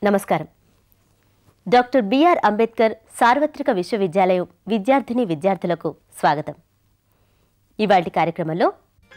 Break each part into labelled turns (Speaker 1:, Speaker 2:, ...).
Speaker 1: నమస్కారం doctor B R Ambedkar సార్వత్రిక విశ్వవిద్యాలయం విద్యార్థిని విద్యార్థులకు స్వాగతం ఇవాటి కార్యక్రమంలో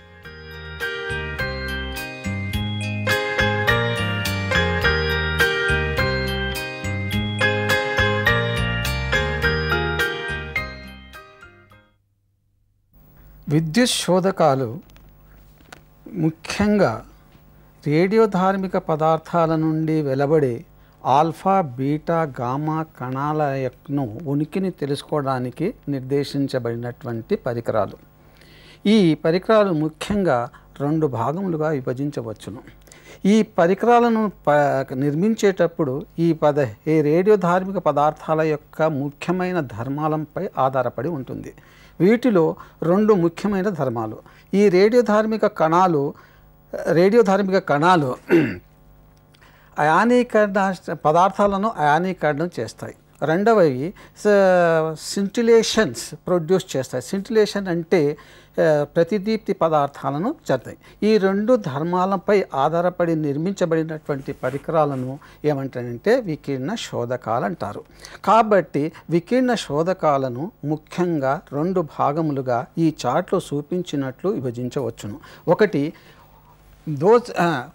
Speaker 2: విద్యుత్ శోధకాలు ముఖ్యంగా రేడియోధార్మిక పదార్థాల నుండి వెలువడే ఆల్ఫా బీటా గామా కణాల యొక్కను ఉనికిని తెలుసుకోవడానికి నిర్దేశించబడినటువంటి పరికరాలు ఈ పరికరాలు ముఖ్యంగా రెండు భాగములుగా విభజించవచ్చును ఈ పరికరాలను ప నిర్మించేటప్పుడు ఈ పద ఈ రేడియోధార్మిక పదార్థాల యొక్క ముఖ్యమైన ధర్మాలంపై ఆధారపడి ఉంటుంది వీటిలో రెండు ముఖ్యమైన ధర్మాలు ఈ రేడియోధార్మిక కణాలు రేడియోధార్మిక కణాలు అయానీకరణ పదార్థాలను అయానీకరణం చేస్తాయి రెండవవి సింటిలేషన్స్ ప్రొడ్యూస్ చేస్తాయి సింటిలేషన్ అంటే ఆ, ప్రతిదీప్తి పదార్థాలను చేస్తాయి ఈ రెండు ధర్మాలపై ఆధారపడి నిర్మించబడినటువంటి పరికరాలను ఏమంటారంటే వికీర్ణ శోధకాలు అంటారు కాబట్టి వికీర్ణ శోధకాలను ముఖ్యంగా రెండు భాగములుగా ఈ చార్ట్లో చూపించినట్లు విభజించవచ్చును ఒకటి దోస్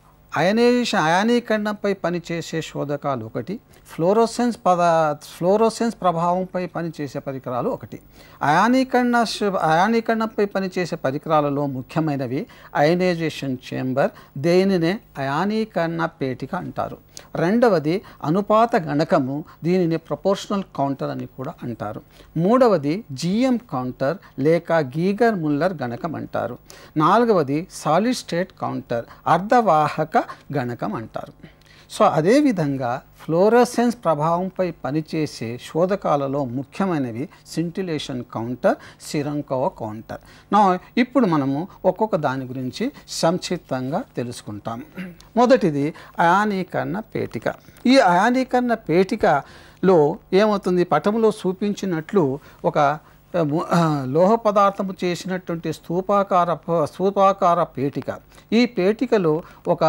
Speaker 2: అయనేషన్ అయానీకరణపై పనిచేసే శోధకాలు ఒకటి ఫ్లోరోసెన్స్ పద ఫ్లోరోసెన్స్ ప్రభావంపై పనిచేసే పరికరాలు ఒకటి అయానీకరణ శ- అయానీకరణపై పనిచేసే పరికరాలలో ముఖ్యమైనవి అయనైజేషన్ చేంబర్ దేనినే అయానీకరణ పేటిక అంటారు రెండవది అనుపాత గణకము దీనిని ప్రపోర్షనల్ కౌంటర్ అని కూడా అంటారు మూడవది జిఎం కౌంటర్ లేక గీగర్ ముల్లర్ గణకం అంటారు నాలుగవది సాలిడ్ స్టేట్ కౌంటర్ అర్ధవాహక గణకం అంటారు సో అదేవిధంగా ఫ్లోరోసెన్స్ ప్రభావంపై పనిచేసే శోధకాలలో ముఖ్యమైనవి సింటిలేషన్ కౌంటర్ సిరంకోవ కౌంటర్ నా ఇప్పుడు మనము ఒక్కొక్క దాని గురించి సంక్షిప్తంగా తెలుసుకుంటాం మొదటిది అయానీకరణ పేటిక ఈ అయానీకరణ పేటికలో ఏమవుతుంది పటములో చూపించినట్లు ఒక ఆ, ము- ఆ, లోహ పదార్థము చేసినటువంటి స్తూపాకార ప- స్తూపాకార పేటిక ఈ పేటికలో ఒక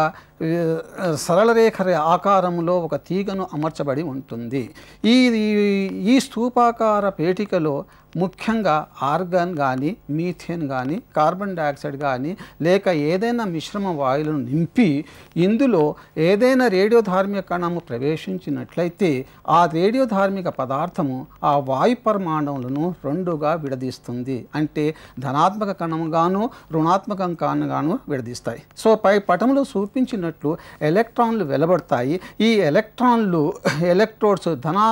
Speaker 2: ఆ, సరళ రేఖ రే- ఆకారంలో ఒక తీగను అమర్చబడి ఉంటుంది ఈ ఈ- ఈ స్తూపాకార పేటికలో ముఖ్యంగా ఆర్గాన్ కానీ మీథేన్ కానీ కార్బన్ డయాక్సైడ్ కానీ లేక ఏదైనా మిశ్రమ వాయువులను నింపి ఇందులో ఏదైనా రేడియోధార్మిక కణము ప్రవేశించినట్లయితే ఆ రేడియోధార్మిక పదార్థము ఆ వాయు పరమాణువులను రెండుగా విడదీస్తుంది అంటే ధనాత్మక కణముగాను రుణాత్మక కణగాను విడదీస్తాయి సో పై పటంలో చూపించినట్లు ఎలక్ట్రాన్లు వెలువడతాయి ఈ ఎలక్ట్రాన్లు ఎలక్ట్రోడ్స్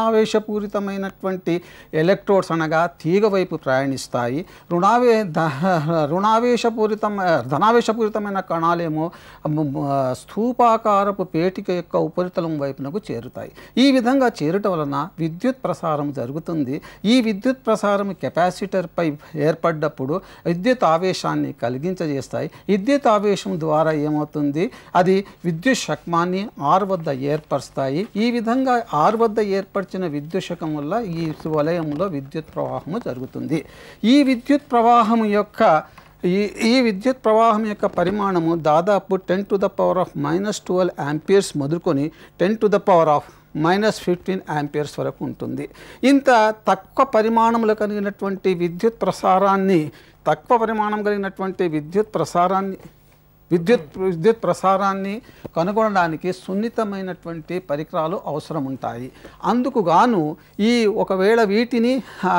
Speaker 2: ధనావేశపూరితమైనటువంటి ఎలక్ట్రోడ్స్ అనగా తీగ వైపు ప్రయాణిస్తాయి రుణావే ధ రుణావేశపూరితం ధనావేశపూరితమైన కణాలేమో మ- మ- స్థూపాకారపు పేటిక యొక్క ఉపరితలం వైపునకు చేరుతాయి ఈ విధంగా చేరుట వలన విద్యుత్ ప్రసారం జరుగుతుంది ఈ విద్యుత్ ప్రసారం కెపాసిటర్పై ఏర్పడ్డప్పుడు విద్యుత్ ఆవేశాన్ని కలిగించజేస్తాయి విద్యుత్ ఆవేశం ద్వారా ఏమవుతుంది అది విద్యుత్ శక్మాన్ని ఆర్ వద్ద ఏర్పరుస్తాయి ఈ విధంగా ఆర్ వద్ద ఏర్పరిచిన విద్యుత్ శకం వల్ల ఈ వలయంలో విద్యుత్ ప్రవాహము జరుగుతుంది ఈ విద్యుత్ ప్రవాహం యొక్క ఈ ఈ విద్యుత్ ప్రవాహం యొక్క పరిమాణము దాదాపు ten to the power of minus twelve amperes మొదలుకొని ten to the power of minus fifteen amperes వరకు ఉంటుంది ఇంత తక్కువ పరిమాణంలో కలిగినటువంటి విద్యుత్ ప్రసారాన్ని తక్కువ పరిమాణం కలిగినటువంటి విద్యుత్ ప్రసారాన్ని విద్యుత్ విద్యుత్ ప్రసారాన్ని కనుగొనడానికి సున్నితమైనటువంటి పరికరాలు అవసరం ఉంటాయి అందుకు గాను ఈ ఒకవేళ వీటిని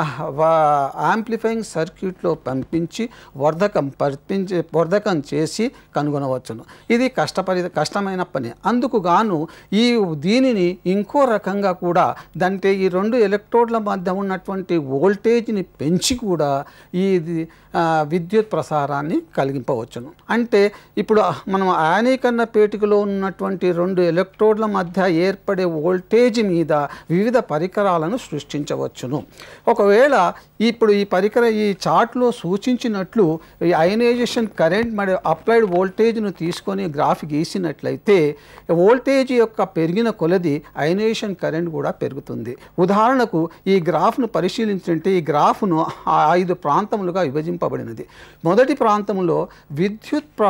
Speaker 2: యాంప్లిఫైయింగ్ సర్క్యూట్లో పంపించి వర్ధకం పంపించి వర్ధకం చేసి కనుగొనవచ్చును ఇది కష్టపరి కష్టమైన పని అందుకు గాను ఈ దీనిని ఇంకో రకంగా కూడా దంటే ఈ రెండు ఎలక్ట్రోడ్ల మధ్య ఉన్నటువంటి వోల్టేజ్ని పెంచి కూడా ఈ ఇది, ఆ, విద్యుత్ ప్రసారాన్ని కలిగింపవచ్చును అంటే ఇప్పుడు మనం అయానీకరణ పేటికలో ఉన్నటువంటి రెండు ఎలక్ట్రోడ్ల మధ్య ఏర్పడే వోల్టేజ్ మీద వివిధ పరికరాలను సృష్టించవచ్చును ఒకవేళ ఇప్పుడు ఈ పరికర ఈ చార్ట్లో సూచించినట్లు ఈ అయనైజేషన్ కరెంట్ మరియు అప్లైడ్ వోల్టేజ్ను తీసుకొని గ్రాఫ్ గీసినట్లయితే వోల్టేజ్ యొక్క పెరిగిన కొలది అయనైజేషన్ కరెంట్ కూడా పెరుగుతుంది ఉదాహరణకు ఈ గ్రాఫ్ను పరిశీలించుంటే ఈ గ్రాఫ్ను ఆ ఐదు ప్రాంతములుగా విభజింపబడినది మొదటి ప్రాంతంలో విద్యుత్ ప్ర విద్యుత్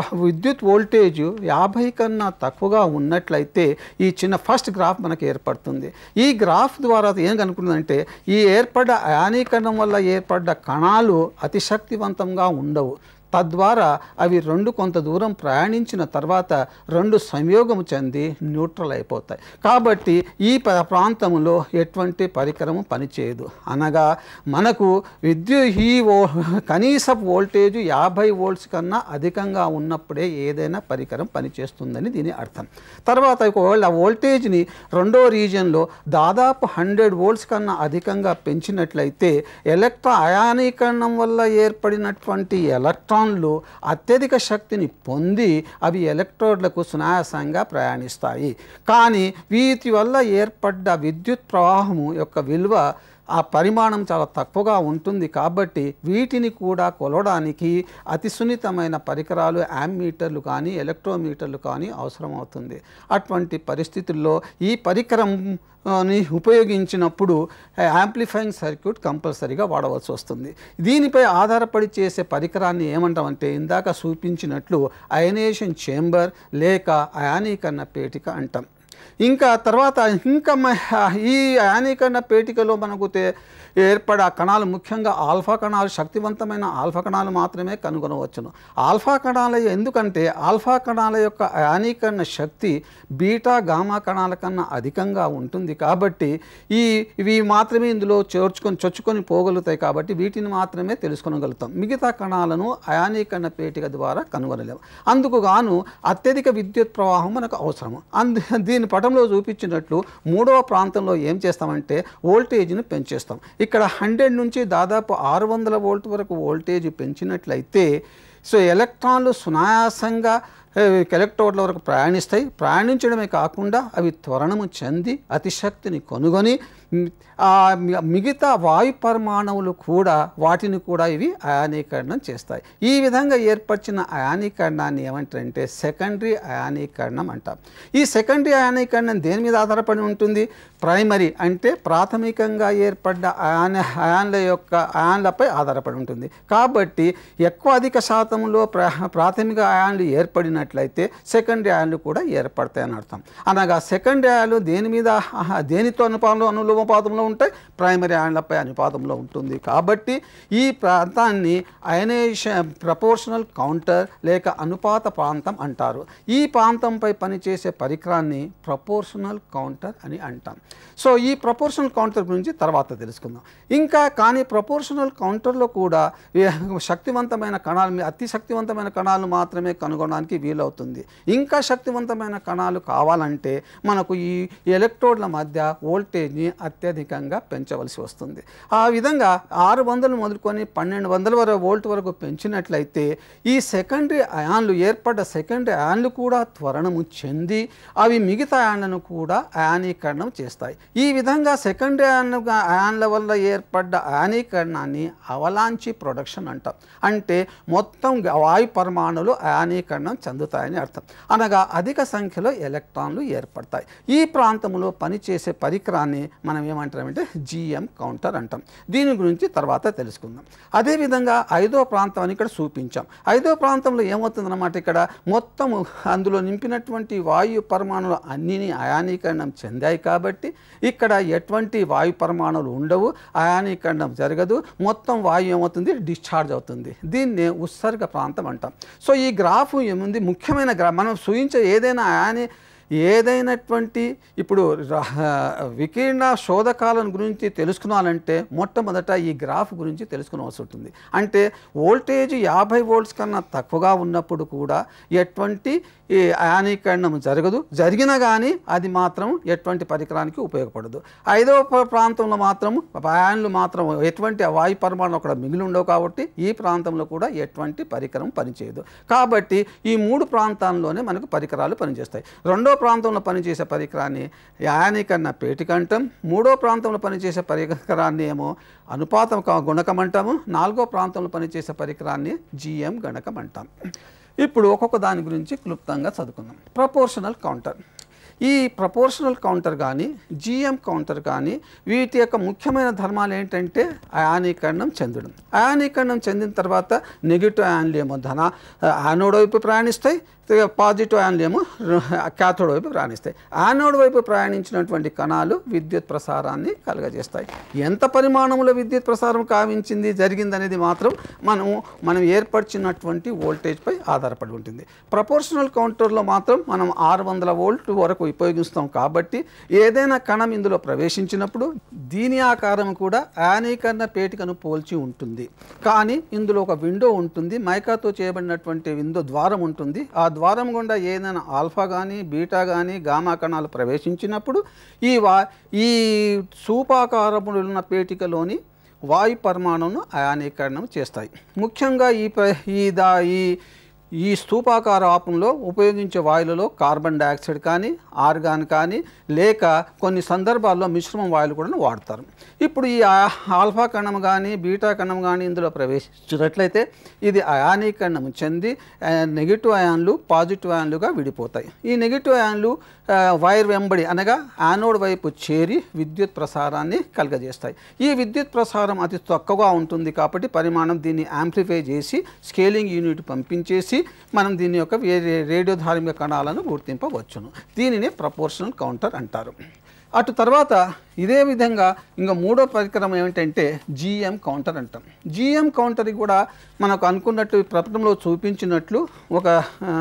Speaker 2: విద్యుత్ వోల్టేజ్ యాభై కన్నా తక్కువగా ఉన్నట్లయితే ఈ చిన్న ఫస్ట్ గ్రాఫ్ మనకి ఏర్పడుతుంది ఈ గ్రాఫ్ ద్వారా ఏం కనుకుంటుందంటే ఈ ఏర్పడ్డ అయానీకరణం వల్ల ఏర్పడ్డ కణాలు అతి శక్తివంతంగా ఉండవు తద్వారా అవి రెండు కొంత దూరం ప్రయాణించిన తర్వాత రెండు సంయోగం చెంది న్యూట్రల్ అయిపోతాయి కాబట్టి ఈ ప- ప్రాంతంలో ఎటువంటి పరికరము పనిచేయదు అనగా మనకు విద్యుత్ ఈ ఓ కనీస వోల్టేజ్ యాభై వోల్ట్స్ కన్నా అధికంగా ఉన్నప్పుడే ఏదైనా పరికరం పనిచేస్తుందని దీని అర్థం తర్వాత ఒకవేళ ఆ వోల్టేజ్ని రెండో రీజియన్లో దాదాపు హండ్రెడ్ వోల్ట్స్ కన్నా అధికంగా పెంచినట్లయితే ఎలక్ట్రా అయానీకరణం వల్ల ఏర్పడినటువంటి ఎలక్ట్రాన్లు అత్యధిక శక్తిని పొంది అవి ఎలక్ట్రోడ్లకు సునాయాసంగా ప్రయాణిస్తాయి కానీ వీటి వల్ల ఏర్పడ్డ విద్యుత్ ప్రవాహము యొక్క విలువ ఆ పరిమాణం చాలా తక్కువగా ఉంటుంది కాబట్టి వీటిని కూడా కొలవడానికి అతి సున్నితమైన పరికరాలు యామ్మీటర్లు కానీ ఎలక్ట్రోమీటర్లు కానీ అవసరమవుతుంది అటువంటి పరిస్థితుల్లో ఈ పరికరం ఆ, ని ఉపయోగించినప్పుడు యాంప్లిఫైయింగ్ సర్క్యూట్ కంపల్సరీగా వాడవలసి వస్తుంది దీనిపై ఆధారపడి చేసే పరికరాన్ని ఏమంటామంటే ఇందాక చూపించినట్లు అయనేషన్ చేంబర్ లేక అయానీకరణ పేటిక అంటాం ఇంకా తర్వాత ఇంకా మ- ఈ అయానీకరణ పేటికలో మనకు తే- ఏర్పడే ఆ కణాలు ముఖ్యంగా ఆల్ఫా కణాలు శక్తివంతమైన ఆల్ఫా కణాలు మాత్రమే కనుగొనవచ్చును ఆల్ఫా కణాల ఎందుకంటే ఆల్ఫా కణాల యొక్క అయానీకరణ శక్తి బీటా గామా కణాల కన్నా అధికంగా ఉంటుంది కాబట్టి ఈ ఇవి మాత్రమే ఇందులో చేర్చుకొని చొచ్చుకొని పోగలుగుతాయి కాబట్టి వీటిని మాత్రమే తెలుసుకోగలుగుతాం మిగతా కణాలను అయానీకరణ పేటిక ద్వారా కనుగొనలేము అందుకు గాను అత్యధిక విద్యుత్ ప్రవాహం మనకు అవసరము అందు దీని పటంలో చూపించినట్లు మూడవ ప్రాంతంలో ఏం చేస్తామంటే వోల్టేజ్ను పెంచేస్తాం ఇక్కడ హండ్రెడ్ నుంచి దాదాపు ఆరు వందల వోల్ట్ వరకు వోల్టేజ్ పెంచినట్లయితే సో ఎలక్ట్రాన్లు సునాయాసంగా ఏ, ఎలక్ట్రోడ్ల వరకు ప్రయాణిస్తాయి ప్రయాణించడమే కాకుండా అవి త్వరణము చెంది అతిశక్తిని కొనుగొని మ్, ఆ మి- మిగతా వాయు పరమాణువులు కూడా వాటిని కూడా ఇవి అయానీకరణం చేస్తాయి ఈ విధంగా ఏర్పరిచిన అయానీకరణాన్ని ఏమంటారంటే సెకండరీ అయానీకరణం అంటాం ఈ సెకండరీ అయానీకరణం దేని మీద ఆధారపడి ఉంటుంది ప్రైమరీ అంటే ప్రాథమికంగా ఏర్పడ్డ అయాన్ అయాన్ల యొక్క అయాన్లపై ఆధారపడి ఉంటుంది కాబట్టి ఎక్కువ అధిక శాతంలో ప్రా ప్రాథమిక అయాన్లు ఏర్పడినట్లయితే సెకండరీ అయాన్లు కూడా ఏర్పడతాయి అని అర్థం అనగా సెకండరీ అయాన్లు దేని మీద ఆహా, దేనితో అనుపాతంలో అనులోమపాతంలో ఉంటాయి ప్రైమరీ అయాన్లపై అనుపాతంలో ఉంటుంది కాబట్టి ఈ ప్రాంతాన్ని అయనేషన్ ప్రపోర్షనల్ కౌంటర్ లేక అనుపాత ప్రాంతం అంటారు ఈ ప్రాంతంపై పనిచేసే పరికరాన్ని ప్రపోర్షనల్ కౌంటర్ అని అంటాం సో ఈ ప్రపోర్షనల్ కౌంటర్ గురించి తర్వాత తెలుసుకుందాం ఇంకా కానీ ప్రపోర్షనల్ కౌంటర్లో కూడా ఏ- శక్తివంతమైన కణాలు మీ- అతి శక్తివంతమైన కణాలు మాత్రమే కనుగొనడానికి వీలవుతుంది ఇంకా శక్తివంతమైన కణాలు కావాలంటే మనకు ఈ ఎలక్ట్రోడ్ల మధ్య వోల్టేజ్ని అత్యధికంగా పెంచవలసి వస్తుంది ఆ విధంగా ఆరు వందలు మొదలుకొని పన్నెండు వందల వరకు వోల్ట్ వరకు పెంచినట్లయితే ఈ సెకండరీ అయాన్లు ఏర్పడ్డ సెకండరీ అయాన్లు కూడా త్వరణము చెంది అవి మిగతా అయాన్లను కూడా అయానీకరణం చేస్తాయి ఈ విధంగా సెకండరీ అయాన్ అయాన్ల వల్ల ఏర్పడ్డ అయానీకరణాన్ని అవలాంచి ప్రొడక్షన్ అంటాం అంటే మొత్తం గ- వాయు పరమాణులు అయానీకరణం చెందుతాయని అర్థం అనగా అధిక సంఖ్యలో ఎలక్ట్రాన్లు ఏర్పడతాయి ఈ ప్రాంతంలో పనిచేసే పరికరాన్ని మనం ఏమంటామంటే జిఎం కౌంటర్ అంటాం దీని గురించి తర్వాత తెలుసుకుందాం అదేవిధంగా ఐదో ప్రాంతం అని ఇక్కడ చూపించాం ఐదో ప్రాంతంలో ఏమవుతుందన్నమాట ఇక్కడ మొత్తం అందులో నింపినటువంటి వాయు పరమాణులు అన్నిని అయానీకరణం చెందాయి కాబట్టి ఇక్కడ ఎటువంటి వాయు పరమాణులు ఉండవు అయానీకరణం జరగదు మొత్తం వాయు ఏమవుతుంది డిశ్చార్జ్ అవుతుంది దీన్నే ఉత్సర్గ ప్రాంతం అంటాం సో ఈ గ్రాఫ్ ఏముంది ముఖ్యమైన గ్రా మనం సూచించే ఏదైనా అయాని ఏదైనటువంటి ఇప్పుడు రా- వికీర్ణ శోధకాలను గురించి తెలుసుకున్నానంటే మొట్టమొదట ఈ గ్రాఫ్ గురించి తెలుసుకోవాల్సి ఉంటుంది అంటే వోల్టేజ్ యాభై వోల్ట్స్ కన్నా తక్కువగా ఉన్నప్పుడు కూడా ఎటువంటి ఈ అయానీకరణం జరగదు జరిగినా కానీ అది మాత్రం ఎటువంటి పరికరానికి ఉపయోగపడదు ఐదవ ప్ర- ప్రాంతంలో మాత్రం అయాన్లు మాత్రం ఎటువంటి వాయు పరిమాణం అక్కడ మిగిలి ఉండవు కాబట్టి ఈ ప్రాంతంలో కూడా ఎటువంటి పరికరం పనిచేయదు కాబట్టి ఈ మూడు ప్రాంతాల్లోనే మనకు పరికరాలు పనిచేస్తాయి రెండో ప్రాంతంలో పనిచేసే పరికరాన్ని యానికన్న పేటిక అంటాం మూడో ప్రాంతంలో పనిచేసే పరికరాన్ని ఏమో అనుపాతం క- గుణకం అంటాము నాలుగో ప్రాంతంలో పనిచేసే పరికరాన్ని జిఎం గణకం అంటాం ఇప్పుడు ఒక్కొక్క దాని గురించి క్లుప్తంగా చదువుకుందాం ప్రపోర్షనల్ కౌంటర్ ఈ ప్రపోర్షనల్ కౌంటర్ కానీ జిఎం కౌంటర్ కానీ వీటి యొక్క ముఖ్యమైన ధర్మాలు ఏంటంటే అయానీకరణం చెందడం అయానీకరణం చెందిన తర్వాత నెగిటివ్ అయాన్లు ఏమో ధన యానోడ్ వైపు ప్రయాణిస్తాయి పాజిటివ్ అయాన్లు ఏమో క్యాథోడ్ వైపు ప్రయాణిస్తాయి యానోడ్ వైపు ప్రయాణించినటువంటి కణాలు విద్యుత్ ప్రసారాన్ని కలుగజేస్తాయి ఎంత పరిమాణంలో విద్యుత్ ప్రసారం కావించింది జరిగిందనేది మాత్రం మనం మనం ఏర్పరిచినటువంటి వోల్టేజ్పై ఆధారపడి ఉంటుంది ప్రపోర్షనల్ కౌంటర్లో మాత్రం మనం ఆరు వందల వోల్ట్ వరకు ఉపయోగిస్తాం కాబట్టి ఏదైనా కణం ఇందులో ప్రవేశించినప్పుడు దీని ఆకారం కూడా యానీకరణ పేటికను పోల్చి ఉంటుంది కానీ ఇందులో ఒక విండో ఉంటుంది మైకాతో చేయబడినటువంటి విండో ద్వారం ఉంటుంది ఆ ద్వారం గుండా ఏదైనా ఆల్ఫా కానీ బీటా కానీ గామా కణాలు ప్రవేశించినప్పుడు ఈ వా ఈ సూపాకారములు ఉన్న పేటికలోని వాయు పరమాణువును అయానీకరణం చేస్తాయి ముఖ్యంగా ఈ ప్ర- ఈ దా ఈ ఈ స్తూపాకార ఆపంలో ఉపయోగించే వాయువులలో కార్బన్ డయాక్సైడ్ కానీ ఆర్గాన్ కానీ లేక కొన్ని సందర్భాల్లో మిశ్రమ వాయువులు కూడా వాడతారు ఇప్పుడు ఈ ఆ- ఆల్ఫా కణం కానీ బీటా కణం కానీ ఇందులో ప్రవేశించినట్లయితే ఇది అయానీకరణం చెంది ఆ, నెగిటివ్ అయాన్లు పాజిటివ్ అయాన్లుగా విడిపోతాయి ఈ నెగిటివ్ అయాన్లు ఆ, వైర్ వెంబడి అనగా యానోడ్ వైపు చేరి విద్యుత్ ప్రసారాన్ని కలుగజేస్తాయి ఈ విద్యుత్ ప్రసారం అతి తక్కువగా ఉంటుంది కాబట్టి పరిమాణం దీన్ని యాంప్లిఫై చేసి స్కేలింగ్ యూనిట్ పంపించేసి మనం దీని యొక్క వేరే రేడియో ధార్మిక కణాలను గుర్తింపవచ్చును దీనిని ప్రపోర్షనల్ కౌంటర్ అంటారు అటు తర్వాత ఇదే విధంగా ఇంకా మూడో పరికరం ఏమిటంటే జిఎం కౌంటర్ అంటాం జిఎం కౌంటర్ కూడా మనకు అనుకున్నట్టు ఈ ప్రపంచంలో చూపించినట్లు ఒక ఆ,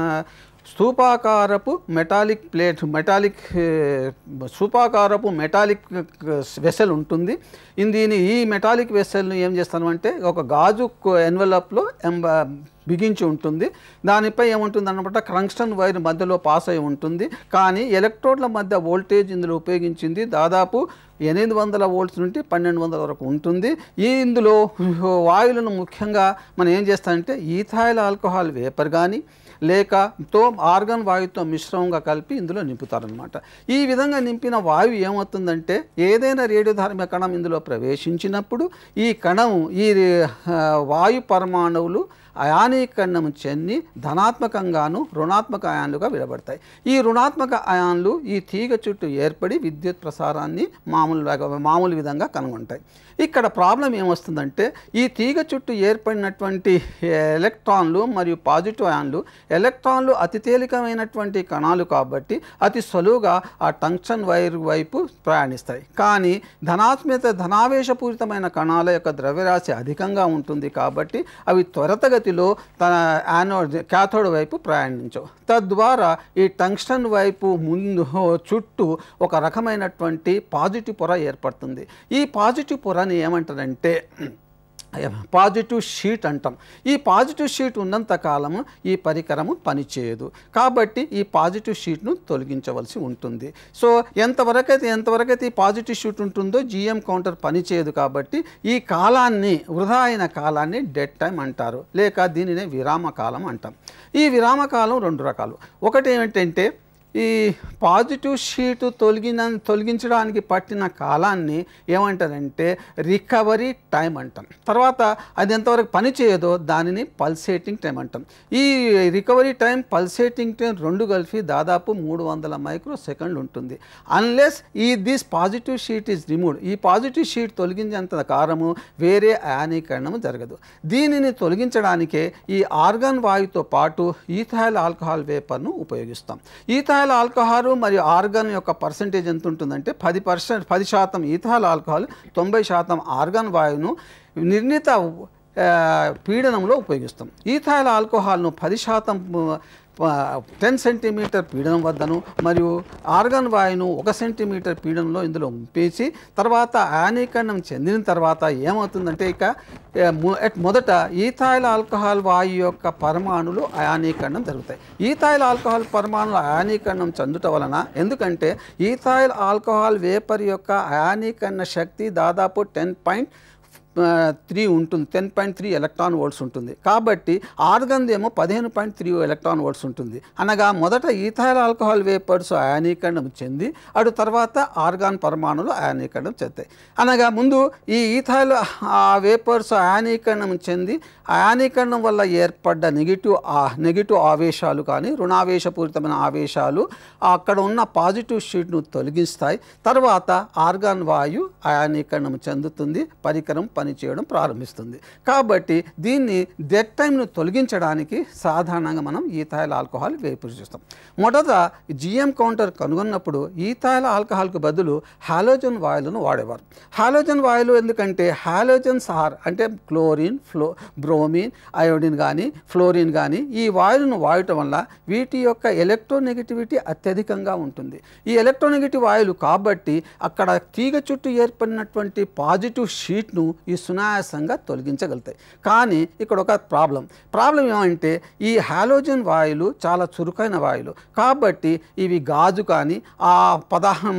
Speaker 2: స్తూపాకారపు మెటాలిక్ ప్లేట్ మెటాలిక్ ఏ, స్తూపాకారపు మెటాలిక్ వెసల్ ఉంటుంది ఇన్ దీని ఈ మెటాలిక్ వెసల్ని ఏం చేస్తాను అంటే ఒక గాజు ఎన్వలప్లో ఎంబ బిగించి ఉంటుంది దానిపై ఏముంటుంది అనమాట క్రంక్స్టన్ వైర్ మధ్యలో పాస్ అయి ఉంటుంది కానీ ఎలక్ట్రోడ్ల మధ్య వోల్టేజ్ ఇందులో ఉపయోగించింది దాదాపు ఎనిమిది వందల వోల్ట్స్ నుండి పన్నెండు వందల వరకు ఉంటుంది ఈ ఇందులో వాయువులను ముఖ్యంగా మనం ఏం చేస్తామంటే ఈథాయిల్ ఆల్కహాల్ వేపర్ కానీ లేక తో ఆర్గన్ వాయువుతో మిశ్రమంగా కలిపి ఇందులో నింపుతారనమాట ఈ విధంగా నింపిన వాయువు ఏమవుతుందంటే ఏదైనా రేడియోధార్మిక కణం ఇందులో ప్రవేశించినప్పుడు ఈ కణం ఈ ఆ, వాయు పరమాణువులు అయానీకరణం చెంది ధనాత్మకంగాను రుణాత్మక అయాన్లుగా విడబడతాయి ఈ రుణాత్మక అయాన్లు ఈ తీగ చుట్టూ ఏర్పడి విద్యుత్ ప్రసారాన్ని మామూలు మామూలు విధంగా కనుగొంటాయి ఇక్కడ ప్రాబ్లం ఏమొస్తుందంటే ఈ తీగ చుట్టూ ఏర్పడినటువంటి ఎలక్ట్రాన్లు మరియు పాజిటివ్ అయాన్లు ఎలక్ట్రాన్లు అతి తేలికమైనటువంటి కణాలు కాబట్టి అతి సులువుగా ఆ టంక్షన్ వైర్ వైపు ప్రయాణిస్తాయి కానీ ధనాత్మక ధనావేశపూరితమైన కణాల యొక్క ద్రవ్యరాశి అధికంగా ఉంటుంది కాబట్టి అవి త్వరితగతిలో తన యానోడ్ క్యాథోడ్ వైపు ప్రయాణించవు తద్వారా ఈ టంక్షన్ వైపు ముందు చుట్టూ ఒక రకమైనటువంటి పాజిటివ్ పొర ఏర్పడుతుంది ఈ పాజిటివ్ పొరని ఏమంటారంటే పాజిటివ్ షీట్ అంటాం ఈ పాజిటివ్ షీట్ ఉన్నంత కాలము ఈ పరికరము పనిచేయదు కాబట్టి ఈ పాజిటివ్ షీట్ను తొలగించవలసి ఉంటుంది సో ఎంతవరకైతే ఎంతవరకైతే ఈ పాజిటివ్ షీట్ ఉంటుందో జిఎం కౌంటర్ పనిచేయదు కాబట్టి ఈ కాలాన్ని వృధా అయిన కాలాన్ని డెడ్ టైం అంటారు లేక దీనినే విరామ కాలం అంటాం ఈ విరామ కాలం రెండు రకాలు ఒకటి ఏమిటంటే ఈ పాజిటివ్ షీట్ తొలగిన తొలగించడానికి పట్టిన కాలాన్ని ఏమంటారంటే రికవరీ టైం అంటాం తర్వాత అది ఎంతవరకు పని చేయదో దానిని పల్సేటింగ్ టైం అంటాం ఈ రికవరీ టైం పల్సేటింగ్ టైం రెండు కలిపి దాదాపు మూడు వందల మైక్రో సెకండ్లు ఉంటుంది అన్లెస్ ఈ this positive sheet is removed ఈ పాజిటివ్ షీట్ తొలగించేంత కారము వేరే అయానీకరణము జరగదు దీనిని తొలగించడానికే ఈ ఆర్గాన్ వాయుతో పాటు ఈథాయిల్ ఆల్కహాల్ వేపర్ను ఉపయోగిస్తాం ఈథాయిల్ ఆల్కహాల్ మరియు ఆర్గాన్ యొక్క పర్సంటేజ్ ఎంత ఉంటుందంటే పది పర్సెంట్ పది శాతం ఈథాయిల్ ఆల్కహాల్ తొంభై శాతం ఆర్గాన్ వాయువును నిర్ణీత ఆ, పీడనంలో ఉపయోగిస్తాం ఈథాయిల్ ఆల్కహాల్ను పది శాతం టెన్ సెంటీమీటర్ పీడనం వద్దను మరియు ఆర్గాన్ వాయువును ఒక సెంటీమీటర్ పీడనంలో ఇందులో ఉంపేసి తర్వాత అయానీకరణం చెందిన తర్వాత ఏమవుతుందంటే ఇక ఏ, మొ- ఎట్ మొదట ఈథాయిల్ ఆల్కహాల్ వాయు యొక్క పరమాణులు అయానీకరణం జరుగుతాయి ఈథాయిల్ ఆల్కహాల్ పరమాణులు అయానీకరణం చెందుట వలన ఎందుకంటే ఈథాయిల్ ఆల్కహాల్ వేపర్ యొక్క అయానీకరణ శక్తి దాదాపు టెన్ పాయింట్ త్రీ ఉంటుంది ten point three electron volts ఉంటుంది కాబట్టి ఆర్గన్ ఏమో పదిహేను పాయింట్ త్రీ ఎలక్ట్రాన్ వోల్ట్స్ ఉంటుంది అనగా మొదట ఈథాయిల్ ఆల్కహాల్ వేపర్స్ అయానీకరణం చెంది అటు తర్వాత ఆర్గాన్ పరమాణులు అయానీకరణం చెందాయి అనగా ముందు ఈ ఈథాయిల్ ఆ వేపర్స్ అయానీకరణం చెంది అయానీకరణం వల్ల ఏర్పడ్డ నెగిటివ్ ఆ నెగిటివ్ ఆవేశాలు కానీ రుణావేశపూరితమైన ఆవేశాలు అక్కడ ఉన్న పాజిటివ్ షీట్ను తొలగిస్తాయి తర్వాత ఆర్గాన్ వాయు అయానీకరణం చెందుతుంది పరికరం పనిచేయడం ప్రారంభిస్తుంది కాబట్టి దీన్ని డెడ్ టైంను తొలగించడానికి సాధారణంగా మనం ఈథాయిల్ ఆల్కహాల్ వేపురు చేస్తాం మొదట జిఎం కౌంటర్ కనుగొన్నప్పుడు ఈథాయిల్ ఆల్కహాల్కు బదులు హాలోజన్ వాయువులను వాడేవారు హాలోజన్ వాయువులు ఎందుకంటే హాలోజన్స్ ఆర్ అంటే క్లోరిన్ ఫ్లో బ్రోమిన్ అయోడిన్ కానీ ఫ్లోరిన్ కానీ ఈ వాయువులను వాడటం వల్ల వీటి యొక్క ఎలక్ట్రోనెగటివిటీ అత్యధికంగా ఉంటుంది ఈ ఎలక్ట్రోనెగటివ్ వాయువులు కాబట్టి అక్కడ తీగ చుట్టూ ఏర్పడినటువంటి పాజిటివ్ షీట్ను ఈ సునాయాసంగా తొలగించగలుగుతాయి కానీ ఇక్కడ ఒక ప్రాబ్లం ప్రాబ్లం ఏమంటే ఈ హాలోజన్ వాయువులు చాలా చురుకైన వాయువులు కాబట్టి ఇవి గాజు కానీ ఆ పదహం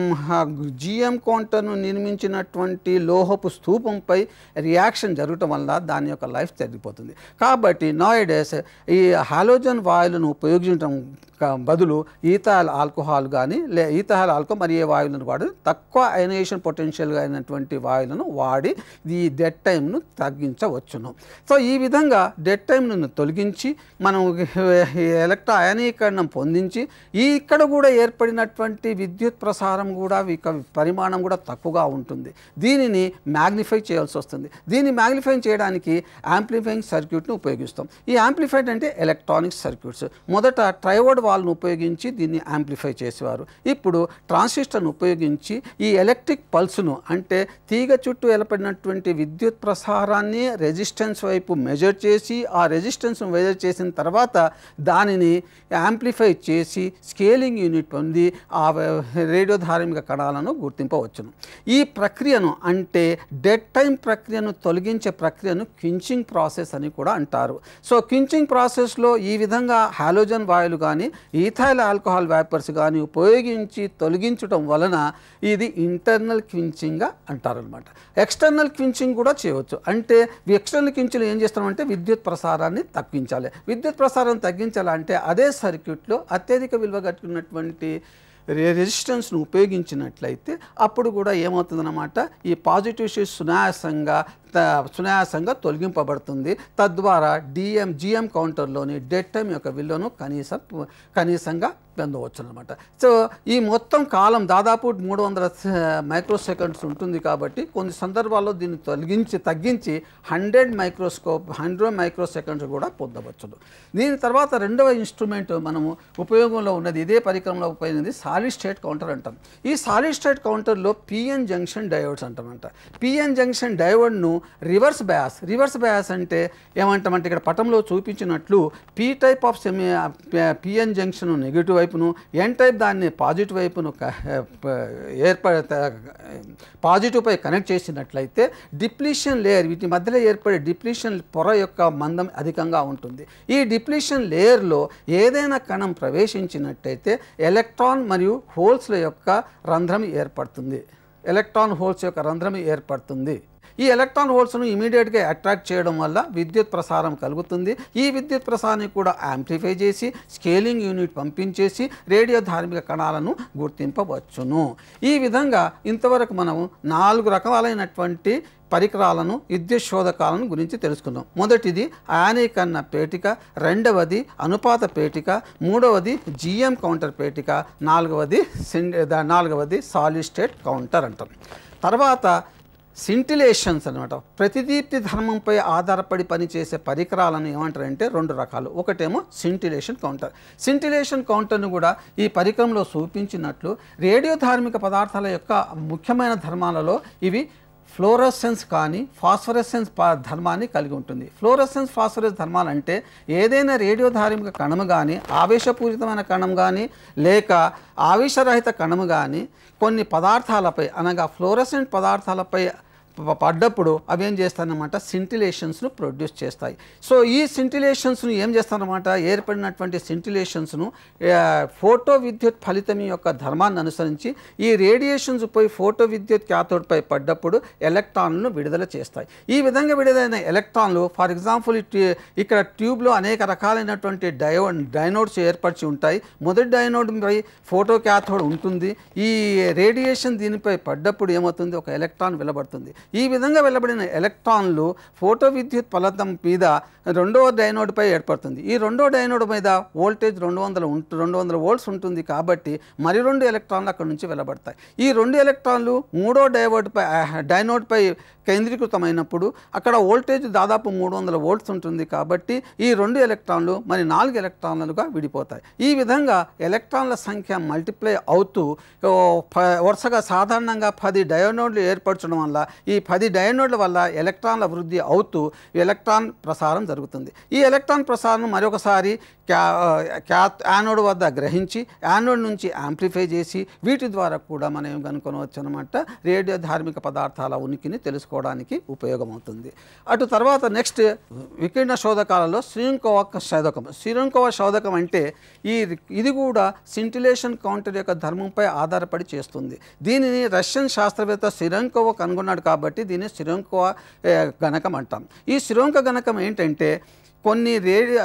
Speaker 2: జిఎం కౌంటర్ను నిర్మించినటువంటి లోహపు స్తూపంపై రియాక్షన్ జరగటం వల్ల దాని యొక్క లైఫ్ తగ్గిపోతుంది కాబట్టి నాయడేస్ ఈ హాలోజన్ వాయువులను ఉపయోగించడం క- బదులు ఈథాల్ ఆల్కహాల్ కానీ లే ఈథాల్ ఆల్కహాల్ మరి ఏ వాయువులను వాడి తక్కువ అయనేషన్ పొటెన్షియల్గా అయినటువంటి వాయువులను వాడి ఈ డెడ్ టైంను తగ్గించవచ్చును సో ఈ విధంగా డెడ్ టైంను తొలగించి మనం ఎలక్ట్రా అయనీకరణం పొందించి ఈ ఇక్కడ కూడా ఏర్పడినటువంటి విద్యుత్ ప్రసారం కూడా ఇక పరిమాణం కూడా తక్కువగా ఉంటుంది దీనిని మ్యాగ్నిఫై చేయాల్సి వస్తుంది దీన్ని మ్యాగ్నిఫై చేయడానికి యాంప్లిఫైయింగ్ సర్క్యూట్ను ఉపయోగిస్తాం ఈ యాంప్లిఫైడ్ అంటే ఎలక్ట్రానిక్ సర్క్యూట్స్ మొదట ట్రైవర్డ్ వాల్ను ఉపయోగించి దీన్ని యాంప్లిఫై చేసేవారు ఇప్పుడు ట్రాన్సిస్టర్ను ఉపయోగించి ఈ ఎలక్ట్రిక్ పల్స్ను అంటే తీగ చుట్టూ ఏర్పడినటువంటి విద్యుత్ ప్రసారాన్ని రెసిస్టెన్స్ వైపు మెజర్ చేసి ఆ రెసిస్టెన్స్ను మెజర్ చేసిన తర్వాత దానిని యాంప్లిఫై చేసి స్కేలింగ్ యూనిట్ పొంది ఆ రేడియో ధార్మిక కణాలను గుర్తింపవచ్చును ఈ ప్రక్రియను అంటే డెడ్ టైం ప్రక్రియను తొలగించే ప్రక్రియను కించింగ్ ప్రాసెస్ అని కూడా అంటారు సో కించింగ్ ప్రాసెస్లో ఈ విధంగా హాలోజన్ వాయువులు కానీ ఈథైల్ ఆల్కహాల్ వ్యాపర్స్ కానీ ఉపయోగించి తొలగించడం వలన ఇది ఇంటర్నల్ క్వించింగ్గా అంటారనమాట ఎక్స్టర్నల్ క్వించింగ్ కూడా చేయవచ్చు అంటే ఎక్స్టర్నల్ క్వించింగ్ ఏం చేస్తామంటే విద్యుత్ ప్రసారాన్ని తగ్గించాలి విద్యుత్ ప్రసారం తగ్గించాలంటే అదే సర్క్యూట్లో అత్యధిక విలువ కట్టుకున్నటువంటి రె- రెసిస్టెన్స్ను ఉపయోగించినట్లయితే అప్పుడు కూడా ఏమవుతుందన్నమాట ఈ పాజిటివ్ షీట్ సునాయాసంగా త- సునాయాసంగా తొలగింపబడుతుంది తద్వారా డిఎం జిఎం కౌంటర్లోని డెడ్ టైం యొక్క విలువను కనీసం కనీసంగా పొందవచ్చు అనమాట సో ఈ మొత్తం కాలం దాదాపు మూడు వందల మైక్రో సెకండ్స్ ఉంటుంది కాబట్టి కొన్ని సందర్భాల్లో దీన్ని తొలగించి తగ్గించి hundred microscope hundred microseconds కూడా పొందవచ్చును దీని తర్వాత రెండవ ఇన్స్ట్రుమెంట్ మనము ఉపయోగంలో ఉన్నది ఇదే పరికరంలో ఉపయోగింది సాలిడ్ స్టేట్ కౌంటర్ అంటాం ఈ సాలిడ్ స్టేట్ కౌంటర్లో పిఎన్ జంక్షన్ డయోడ్స్ అంటామంట పిఎన్ జంక్షన్ డయోడ్ను రివర్స్ బయాస్ రివర్స్ బయాస్ అంటే ఏమంటామంటే ఇక్కడ పటంలో చూపించినట్లు P type of semi P N junction negative వైపును ఎన్ టైప్ దాన్ని పాజిటివ్ వైపును ఏర్పడ పాజిటివ్ పై కనెక్ట్ చేసినట్లయితే డిప్లీషన్ లేయర్ వీటి మధ్యలో ఏర్పడే డిప్లీషన్ పొర యొక్క మందం అధికంగా ఉంటుంది ఈ డిప్లీషన్ లేయర్లో ఏదైనా కణం ప్రవేశించినట్టయితే ఎలక్ట్రాన్ మరియు హోల్స్ల యొక్క రంధ్రం ఏర్పడుతుంది ఎలక్ట్రాన్ హోల్స్ యొక్క రంధ్రం ఏర్పడుతుంది ఈ ఎలక్ట్రాన్ హోల్స్ను ఇమీడియట్గా అట్రాక్ట్ చేయడం వల్ల విద్యుత్ ప్రసారం కలుగుతుంది ఈ విద్యుత్ ప్రసారాన్ని కూడా యాంప్లిఫై చేసి స్కేలింగ్ యూనిట్ పంపించేసి రేడియో ధార్మిక కణాలను గుర్తింపవచ్చును ఈ విధంగా ఇంతవరకు మనము నాలుగు రకాలైనటువంటి పరికరాలను విద్యుత్ శోధకాలను గురించి తెలుసుకున్నాం మొదటిది అయానీకరణ పేటిక రెండవది అనుపాత పేటిక మూడవది జిఎం కౌంటర్ పేటిక నాలుగవది సిన్ దా- నాలుగవది సాలిడ్ స్టేట్ కౌంటర్ అంటాం తర్వాత సింటిలేషన్స్ అనమాట ప్రతిదీప్తి ధర్మంపై ఆధారపడి పనిచేసే పరికరాలను ఏమంటారంటే రెండు రకాలు ఒకటేమో సింటిలేషన్ కౌంటర్ సింటిలేషన్ కౌంటర్ను కూడా ఈ పరికరంలో చూపించినట్లు రేడియో ధార్మిక పదార్థాల యొక్క ముఖ్యమైన ధర్మాలలో ఇవి ఫ్లోరసెన్స్ కానీ ఫాస్ఫరసెన్స్ పా ధర్మాన్ని కలిగి ఉంటుంది ఫ్లోరసెన్స్ ఫాస్ఫరస్ ధర్మాలు అంటే ఏదైనా రేడియో ధార్మిక కణము కానీ ఆవేశపూరితమైన కణం కానీ లేక ఆవేశరహిత కణము కానీ కొన్ని పదార్థాలపై అనగా ఫ్లోరసెంట్ పదార్థాలపై ప- పడ్డప్పుడు అవి ఏం చేస్తాయన్నమాట సింటిలేషన్స్ను ప్రొడ్యూస్ చేస్తాయి సో ఈ సింటిలేషన్స్ను ఏం చేస్తారన్నమాట ఏర్పడినటువంటి సింటిలేషన్స్ను ఫోటో విద్యుత్ ఫలితం యొక్క ధర్మాన్ని అనుసరించి ఈ రేడియేషన్స్ పోయి ఫోటో విద్యుత్ క్యాథోడ్పై పడ్డప్పుడు ఎలక్ట్రాన్లను విడుదల చేస్తాయి ఈ విధంగా విడుదలైన ఎలక్ట్రాన్లు ఫర్ ఎగ్జాంపుల్ ఇక్కడ ట్యూబ్లో అనేక రకాలైనటువంటి డయో డైనోడ్స్ ఏర్పరిచి ఉంటాయి మొదటి డైనోడ్ పై ఫోటో క్యాథోడ్ ఉంటుంది ఈ రేడియేషన్ దీనిపై పడ్డప్పుడు ఏమవుతుంది ఒక ఎలక్ట్రాన్ వెలబడుతుంది ఈ విధంగా వెళ్ళబడిన ఎలక్ట్రాన్లు ఫోటో విద్యుత్ ఫలితం మీద రెండవ డైనోడ్పై ఏర్పడుతుంది ఈ రెండో డైనోడ్ మీద వోల్టేజ్ రెండు వందల ఉంటు రెండు వందల వోల్ట్స్ ఉంటుంది కాబట్టి మరి రెండు ఎలక్ట్రాన్లు అక్కడ నుంచి వెళ్ళబడతాయి ఈ రెండు ఎలక్ట్రాన్లు మూడో డైవర్డ్పై డైనోడ్పై కేంద్రీకృతమైనప్పుడు అక్కడ వోల్టేజ్ దాదాపు మూడు వందల వోల్ట్స్ ఉంటుంది కాబట్టి ఈ రెండు ఎలక్ట్రాన్లు మరి నాలుగు ఎలక్ట్రాన్లుగా విడిపోతాయి ఈ విధంగా ఎలక్ట్రాన్ల సంఖ్య మల్టిప్లై అవుతూ ఓ, ప- వరుసగా సాధారణంగా పది డయోనోడ్లు ఏర్పరచడం వల్ల ఈ పది డయోనోడ్ల వల్ల ఎలక్ట్రాన్ల వృద్ధి అవుతూ ఎలక్ట్రాన్ ప్రసారం జరుగుతుంది ఈ ఎలక్ట్రాన్ ప్రసారం మరొకసారి క్యా క్యాత్ యానోడ్ వద్ద గ్రహించి యానోడ్ నుంచి యాంప్లిఫై చేసి వీటి ద్వారా కూడా మనం ఏం కనుక్కొనవచ్చు అనమాట రేడియో ధార్మిక పదార్థాల ఉనికిని తెలుసుకోవడానికి ఉపయోగమవుతుంది అటు తర్వాత నెక్స్ట్ వికిరణ శోధకాలలో శ్రీంకోవ శోధకం శ్రీంకోవ శోధకం అంటే ఈ ఇది కూడా సింటిలేషన్ కౌంటర్ యొక్క ధర్మంపై ఆధారపడి చేస్తుంది దీనిని రష్యన్ శాస్త్రవేత్త సిరంకోవ కనుగొన్నాడు కాబట్టి దీన్ని సిరంకోవ గణకం అంటాం ఈ సిరంక గణకం ఏంటంటే కొన్ని రేడి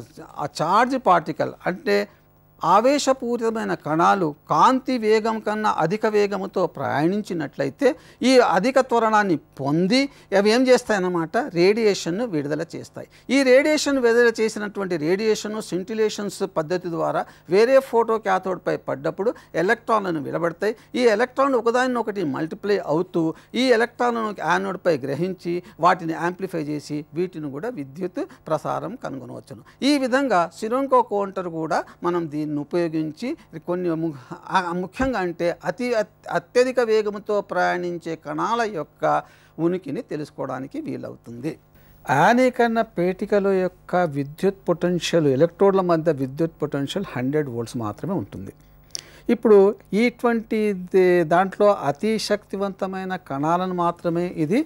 Speaker 2: ఆ చార్జ్ పార్టికల్ అంటే ఆవేశపూరితమైన కణాలు కాంతి వేగం కన్నా అధిక వేగముతో ప్రయాణించినట్లయితే ఈ అధిక త్వరణాన్ని పొంది అవి ఏం చేస్తాయన్నమాట రేడియేషన్ను విడుదల చేస్తాయి ఈ రేడియేషన్ విడుదల చేసినటువంటి రేడియేషన్ సింటిలేషన్స్ పద్ధతి ద్వారా వేరే ఫోటో క్యాథోడ్పై పడ్డప్పుడు ఎలక్ట్రాన్లను విడబడతాయి ఈ ఎలక్ట్రాన్లు ఒకదాని ఒకటి మల్టిప్లై అవుతూ ఈ ఎలక్ట్రాన్లను యానోడ్పై గ్రహించి వాటిని యాంప్లిఫై చేసి వీటిని కూడా విద్యుత్ ప్రసారం కనుగొనవచ్చును ఈ విధంగా సిరోంకో కౌంటర్ కూడా మనం దీన్ని ఉపయోగించి కొన్ని ము- ఆ- ముఖ్యంగా అంటే అతి అత్- అత్యధిక వేగంతో ప్రయాణించే కణాల యొక్క ఉనికిని తెలుసుకోవడానికి వీలవుతుంది ఆనేకన్న పేటికల యొక్క విద్యుత్ పొటెన్షియల్ ఎలక్ట్రోడ్ల మధ్య విద్యుత్ పొటెన్షియల్ హండ్రెడ్ వోల్ట్స్ మాత్రమే ఉంటుంది ఇప్పుడు ఇటువంటి దే- దాంట్లో అతి శక్తివంతమైన కణాలను మాత్రమే ఇది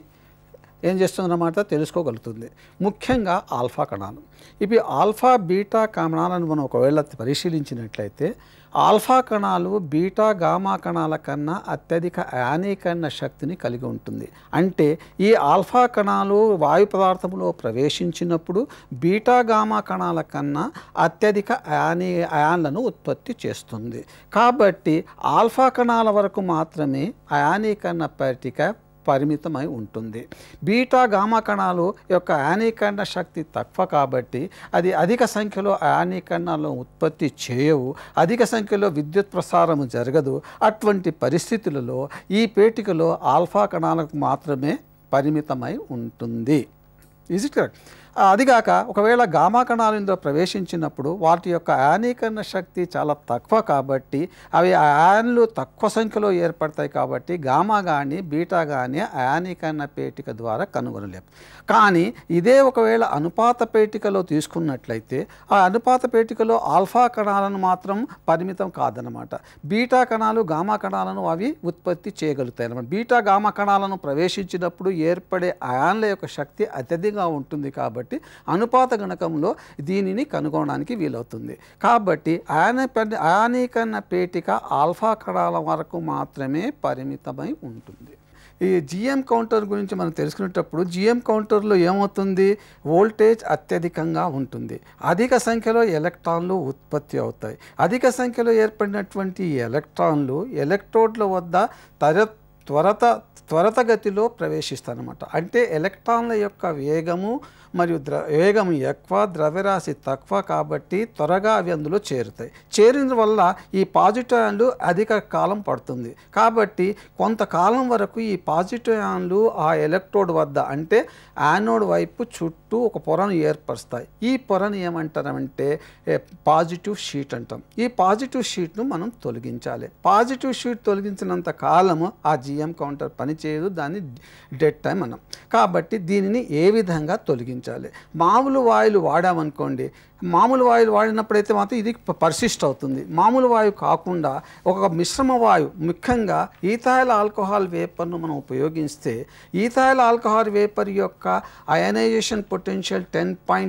Speaker 2: ఏం చేస్తుందన్నమాట తెలుసుకోగలుగుతుంది ముఖ్యంగా ఆల్ఫా కణాలు ఇవి ఆల్ఫా బీటా కణాలను మనం ఒకవేళ పరిశీలించినట్లయితే ఆల్ఫా కణాలు బీటా గామా కణాల కన్నా అత్యధిక యానీకరణ శక్తిని కలిగి ఉంటుంది అంటే ఈ ఆల్ఫా కణాలు వాయు పదార్థంలో ప్రవేశించినప్పుడు బీటా గామా కణాల కన్నా అత్యధిక అయానీ అయాన్లను ఉత్పత్తి చేస్తుంది కాబట్టి ఆల్ఫా కణాల వరకు మాత్రమే అయానీకరణ పట్టిక పరిమితమై ఉంటుంది బీటా గామా కణాలు యొక్క యానీకరణ శక్తి తక్కువ కాబట్టి అది అధిక సంఖ్యలో యానీకరణాలను ఉత్పత్తి చేయవు అధిక సంఖ్యలో విద్యుత్ ప్రసారం జరగదు అటువంటి పరిస్థితులలో ఈ పేటికలో ఆల్ఫా కణాలకు మాత్రమే పరిమితమై ఉంటుంది ఈజ్ ఇట్ కరెక్ట్ అదిగాక ఒకవేళ గామా కణాలు ఇందులో ప్రవేశించినప్పుడు వాటి యొక్క యానీకరణ శక్తి చాలా తక్కువ కాబట్టి అవి ఆ యాన్లు తక్కువ సంఖ్యలో ఏర్పడతాయి కాబట్టి గామా కానీ బీటా కానీ యానీకరణ పేటిక ద్వారా కనుగొనలేము కానీ ఇదే ఒకవేళ అనుపాత పేటికలో తీసుకున్నట్లయితే ఆ అనుపాత పేటికలో ఆల్ఫా కణాలను మాత్రం పరిమితం కాదనమాట బీటా కణాలు గామా కణాలను అవి ఉత్పత్తి చేయగలుగుతాయి అన్నమాట బీటా గామా కణాలను ప్రవేశించినప్పుడు ఏర్పడే అయాన్ల యొక్క శక్తి అత్యధికంగా ఉంటుంది కాబట్టి అనుపాత గణకంలో దీనిని కనుగొనడానికి వీలవుతుంది కాబట్టి అయాన అయానీకరణ పేటిక ఆల్ఫా కణాల వరకు మాత్రమే పరిమితమై ఉంటుంది ఈ జిఎం కౌంటర్ గురించి మనం తెలుసుకునేటప్పుడు జిఎం కౌంటర్లో ఏమవుతుంది వోల్టేజ్ అత్యధికంగా ఉంటుంది అధిక సంఖ్యలో ఎలక్ట్రాన్లు ఉత్పత్తి అవుతాయి అధిక సంఖ్యలో ఏర్పడినటువంటి ఈ ఎలక్ట్రాన్లు ఎలక్ట్రోడ్ల వద్ద తర త్వరత త్వరతగతిలో ప్రవేశిస్తాయన్నమాట అంటే ఎలక్ట్రాన్ల యొక్క వేగము మరియు ద్ర వేగం ఎక్కువ ద్రవ్యరాశి తక్కువ కాబట్టి త్వరగా అవి అందులో చేరుతాయి చేరిన వల్ల ఈ పాజిటివ్ యాన్లు అధిక కాలం పడుతుంది కాబట్టి కొంతకాలం వరకు ఈ పాజిటివ్ యాన్లు ఆ ఎలక్ట్రోడ్ వద్ద అంటే యానోడ్ వైపు చుట్టూ ఒక పొరను ఏర్పరుస్తాయి ఈ పొరను ఏమంటారంటే ఏ, పాజిటివ్ షీట్ అంటాం ఈ పాజిటివ్ షీట్ను మనం తొలగించాలి పాజిటివ్ షీట్ తొలగించినంత కాలము ఆ జిఎం కౌంటర్ పనిచేయదు దాన్ని డెడ్ టైం అన్నాం కాబట్టి దీనిని ఏ విధంగా తొలగించాలి మామూలు వాయువులు వాడామనుకోండి మామూలు వాయువులు వాడినప్పుడైతే మాత్రం ఇది పర్సిస్ట్ అవుతుంది మామూలు వాయువు కాకుండా ఒక మిశ్రమ వాయువు ముఖ్యంగా ఈథాయిల్ ఆల్కహాల్ వేపర్ను మనం ఉపయోగిస్తే ఈథాయిల్ ఆల్కహాల్ వేపర్ యొక్క ionisation potential ten point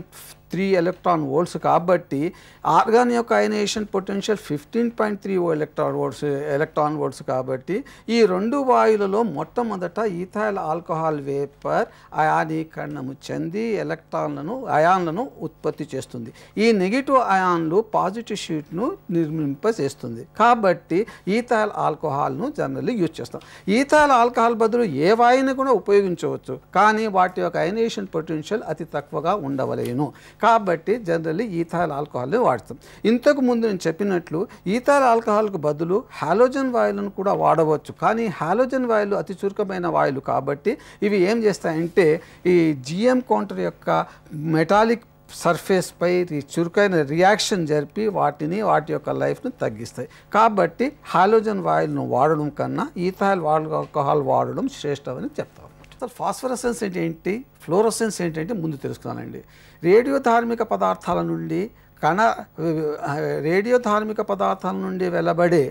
Speaker 2: three electron volts కాబట్టి ఆర్గాన్ యొక్క ionisation potential fifteen point three electron volts electron volts కాబట్టి ఈ రెండు వాయువులలో మొట్టమొదట ఈథైల్ ఆల్కహాల్ వేపర్ అయానీకరణము చెంది ఎలక్ట్రాన్లను అయాన్లను ఉత్పత్తి చేస్తుంది ఈ నెగిటివ్ అయాన్లు పాజిటివ్ షీట్ను నిర్మింపజేస్తుంది కాబట్టి ఈథైల్ ఆల్కహాల్ను జనరల్లీ యూజ్ చేస్తాం ఈథైల్ ఆల్కహాల్ బదులు ఏ వాయువుని కూడా ఉపయోగించవచ్చు కానీ వాటి యొక్క అయనేషన్ పొటెన్షియల్ అతి తక్కువగా ఉండవలేను కాబట్టి జనరల్లీ ఈథైల్ ఆల్కహాల్ని వాడతాం ఇంతకు ముందు నేను చెప్పినట్లు ఈథైల్ ఆల్కహాల్కు బదులు హాలోజన్ వాయువులను కూడా వాడవచ్చు కానీ హాలోజన్ వాయువులు అతి చురుకమైన వాయువులు కాబట్టి ఇవి ఏం చేస్తాయంటే ఈ జిఎం కౌంటర్ యొక్క మెటాలిక్ సర్ఫేస్ పై రి- చురుకైన రియాక్షన్ జరిపి వాటిని వాటి యొక్క లైఫ్ను తగ్గిస్తాయి కాబట్టి హాలోజన్ వాయువులను వాడడం కన్నా ఈథాయిల్ ఆల్కహాల్ వాడడం శ్రేష్టమని చెప్తాం అసలు ఫాస్ఫరసెన్స్ అంటే ఏంటి ఫ్లోరసెన్స్ ఏంటంటే ముందు తెలుసుకున్నానండి రేడియో ధార్మిక పదార్థాల నుండి కణ రేడియో ధార్మిక పదార్థాల నుండి వెలబడే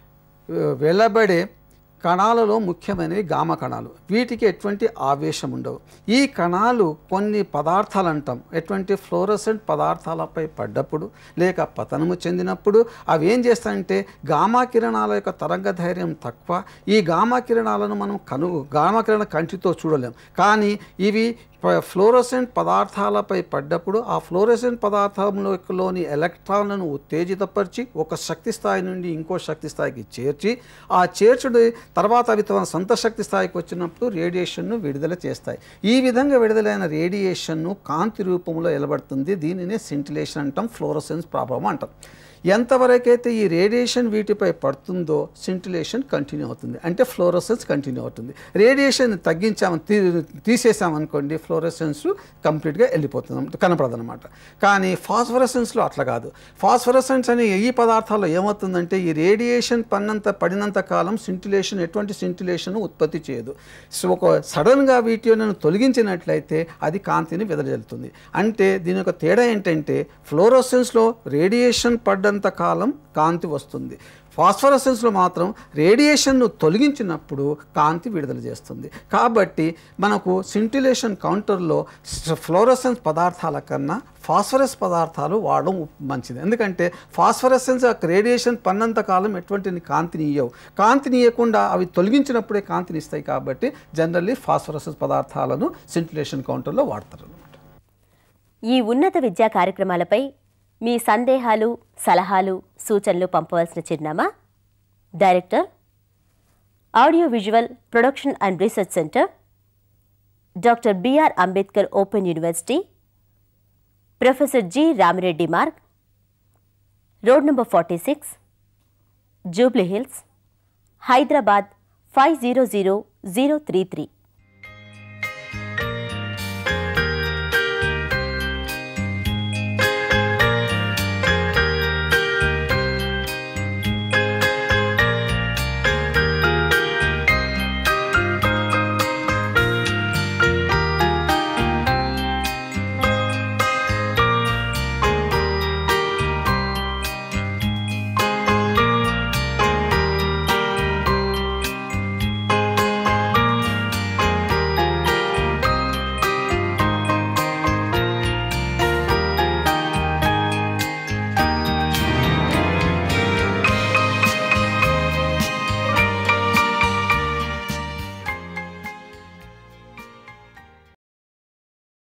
Speaker 2: వెలబడే కణాలలో ముఖ్యమైనవి గామ కణాలు వీటికి ఎటువంటి ఆవేశం ఉండవు ఈ కణాలు కొన్ని పదార్థాలు అంటాం ఎటువంటి ఫ్లోరసెంట్ పదార్థాలపై పడ్డప్పుడు లేక పతనము చెందినప్పుడు అవి ఏం చేస్తాయంటే గామా కిరణాల యొక్క తరంగ ధైర్యం తక్కువ ఈ గామా కిరణాలను మనం కను గామా కిరణ కంటితో చూడలేం కానీ ఇవి ప- ఫ్లోరోసెంట్ పదార్థాలపై పడ్డప్పుడు ఆ ఫ్లోరోసెంట్ పదార్థంలోని ఎలక్ట్రాన్లను ఉత్తేజితపరిచి ఒక శక్తి స్థాయి నుండి ఇంకో శక్తి స్థాయికి చేర్చి ఆ చేర్చుడు తర్వాత అవి తమ సొంత శక్తి స్థాయికి వచ్చినప్పుడు రేడియేషన్ను విడుదల చేస్తాయి ఈ విధంగా విడుదలైన రేడియేషన్ను కాంతి రూపంలో ఎలబడుతుంది దీనినే సింటిలేషన్ అంటాం ఫ్లోరోసెన్స్ ప్రాబ్లం అంటాం ఎంతవరకైతే ఈ రేడియేషన్ వీటిపై పడుతుందో సింటిలేషన్ కంటిన్యూ అవుతుంది అంటే ఫ్లోరోసెన్స్ కంటిన్యూ అవుతుంది రేడియేషన్ తగ్గించాము తీ తీసేసామనుకోండి ఫ్లోరోసెన్స్ కంప్లీట్గా వెళ్ళిపోతుంది కనపడదనమాట కానీ ఫాస్ఫరసెన్స్లో అట్లా కాదు ఫాస్ఫరసెన్స్ అనే ఈ పదార్థాల్లో ఏమవుతుందంటే ఈ రేడియేషన్ పన్నంత పడినంత కాలం సింటిలేషన్ ఎటువంటి సింటిలేషన్ ఉత్పత్తి చేయదు సో ఒక సడన్గా వీటిని తొలగించినట్లయితే అది కాంతిని వెదజల్లుతుంది అంటే దీని యొక్క తేడా ఏంటంటే ఫ్లోరోసెన్స్లో రేడియేషన్ పడ్డంత కాలం కాంతి వస్తుంది ఫాస్ఫరసెన్స్లో మాత్రం రేడియేషన్ను తొలగించినప్పుడు కాంతి విడుదల చేస్తుంది కాబట్టి మనకు సింటిలేషన్ కౌంటర్లో ఫ్లోరసెన్స్ పదార్థాల కన్నా ఫాస్ఫరస్ పదార్థాలు వాడడం మంచిది ఎందుకంటే ఫాస్ఫరసెన్స్ యొక్క రేడియేషన్ పన్నంత కాలం ఎటువంటి కాంతిని ఇయ్యవు కాంతిని ఇవ్వకుండా అవి తొలగించినప్పుడే కాంతిని ఇస్తాయి కాబట్టి జనరల్లీ ఫాస్ఫరసెన్స్ పదార్థాలను సింటిలేషన్ కౌంటర్లో వాడతారు అనమాట
Speaker 1: ఈ ఉన్నత విద్యా కార్యక్రమాలపై మీ సందేహాలు సలహాలు సూచనలు పంపవలసిన చిరునామా director audio visual production and research centre doctor B R Ambedkar open university professor G Ramireddy Marg road number forty six Jubilee Hills Hyderabad five zero zero zero three three